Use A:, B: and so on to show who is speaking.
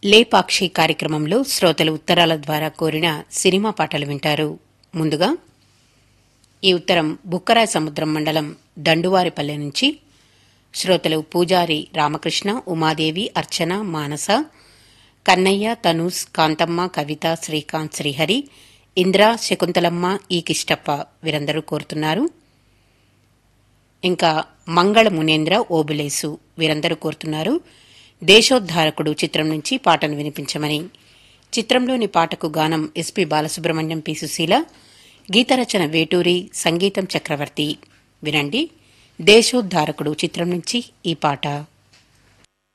A: లేపాక్షి కార్యక్రమంలో శ్రోతలు ఉత్తరాల ద్వారా కోరిన సినిమా పాటలు వింటారు ముందుగా ఈ ఉత్తరం బుక్కరాయ సముద్రం మండలం దండువారిపల్లె నుంచి శ్రోతలు పూజారి రామకృష్ణ ఉమాదేవి అర్చన మానస కన్నయ్య తనూస్ కాంతమ్మ కవిత శ్రీకాంత్ శ్రీహరి ఇంద్ర శకుంతలమ్మ ఈ కిష్టప్ప వీరందరూ కోరుతున్నారు ఇంకా మంగళ మునేంద్ర ఓబులేసు వీరందరూ కోరుతున్నారు దేశోద్ధారకుడు చిత్రం నుంచి పాటను వినిపించమని చిత్రంలోని పాటకు గానం ఎస్పి బాలసుబ్రహ్మణ్యం పి సుశీల గీతరచన వేటూరి సంగీతం చక్రవర్తి వినండి దేశోద్ధారకుడు చిత్రం నుంచి ఈ పాట